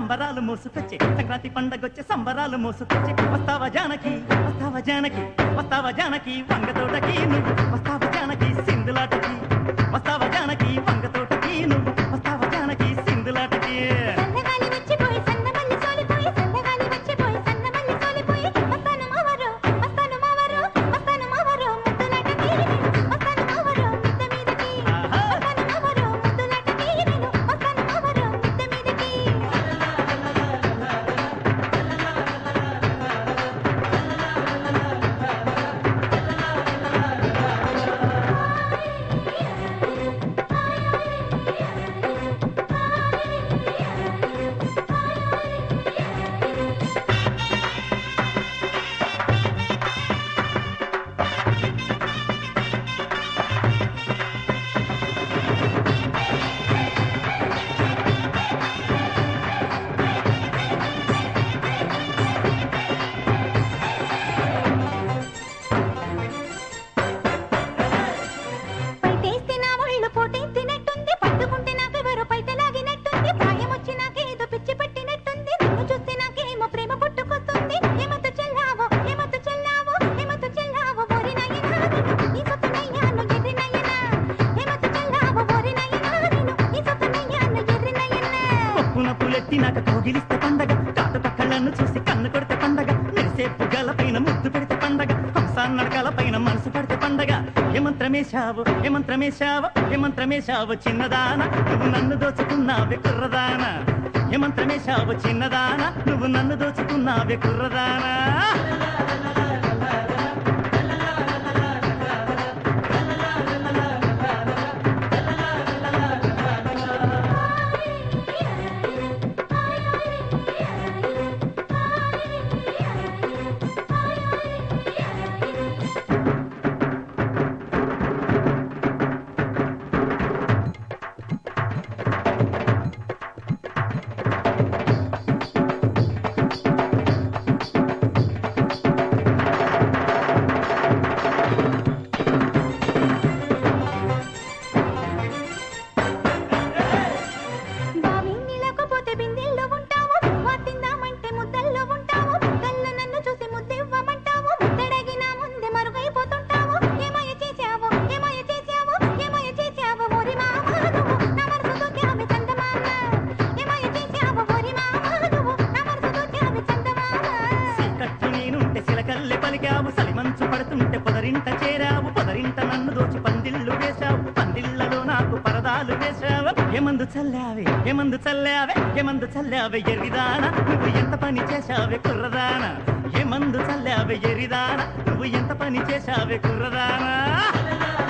సంబరాలు మోసుకొచ్చే సంక్రాంతి పండగొచ్చే సంబరాలు మోసుకొచ్చే వస్తావా జానకి వస్తావా జానకి వస్తావా జానకి వంగతోటకి నువ్వు వస్తావా జానకి సింధులాటకి వస్తావా జానకి వంగతోటకి నువ్వు వస్తావా జానకి సింధులాటకి సన్నగాలి వచ్చిపోయి సన్నమల్లి సోలిపోయి సన్నగాలి వచ్చిపోయి సన్నమల్లి సోలిపోయి వస్తాను మావరు వస్తాను మావరు వస్తాను మావరు ముద్దులాటకి వస్తాను మావరు మిద్ద మీదకి ఆహా. వస్తాను మావరు ముద్దులాటకి నేను వస్తాను మావరు మిద్ద మీదకి పైటేస్తే నా ఒళ్ళు పోటెత్తినట్టుంది పట్టుకుంటే నాకెవరో పైట లాగినట్టుంది ప్రాయం వచ్చి నాకేదో పిచ్చి పట్టినట్టుంది నిన్ను చూస్తే నాకేమో ప్రేమ పుట్టుకొస్తుంది ఏమతో చెల్లావో ఏమతో చెల్లావో ఏమతో చెల్లావో ఓరి నాయనా నేను ఈ సొత్తనయ్యాను ఎర్రి నాయనా ఏమతో చెల్లావో ఓరి నాయనా నేను ఈ సొత్తనయ్యాను ఎర్రి నాయనా పప్పున పులెత్తినాక కోగిలిస్తే పండగ కాటు పక్కలను చూసి కన్ను కొడితే పండగ మెరిసే పుగ్గల పైన ముద్దు పెడితే పండగ హంసా నడకల పైన మనసు పెడితే పండగ ఏమంత్రమేశావు ఏమంత్రమేశావు ఏమంత్రమేశావు చిన్నదాన నువ్వు నన్ను దోచుకున్నావే కుర్రదాన ఏమంత్రమేశావు చిన్నదాన నువ్వు నన్ను దోచుకున్నావే కుర్రదానా బావి నీళ్ళకపోతే బిందెల్లో ఉంటావు పువ్వా తిందామంటే ముద్దల్లో ఉంటావు ముద్దల్లో నన్ను చూసి ముద్దివ్వమంటావు ముద్దడగిన ముందే మరుగైపోతుంటావు ఏమయ్య చేశావు ఏమయ్య చేశావు ఏమయ్య చేశావు ఓరి మామ నువ్వు నా మనసు దోచావి చందమామ ఏమయ్య చేశావు ఓరి మామ నువ్వు నా మనసు దోచావి చందమామ కట్టు నేనుంటే సిలకల్లె పలికావు సలిమంచు పడుతుంటే పొదరింట చేరావు పొదరింట నన్ను దోచి పందిళ్ళు వేశావు పందిళ్ళలో నాకు పరదాలు వేశావు ఏమందు చల్లావే ఏమందు చల్లావే ఏమందు చల్లావే ఎరిదాన నువ్వు ఎంత పని చేశావే కుర్రదాన ఏమందు చల్లావే ఎరిదాన నువ్వు ఎంత పని చేశావే కుర్రదానా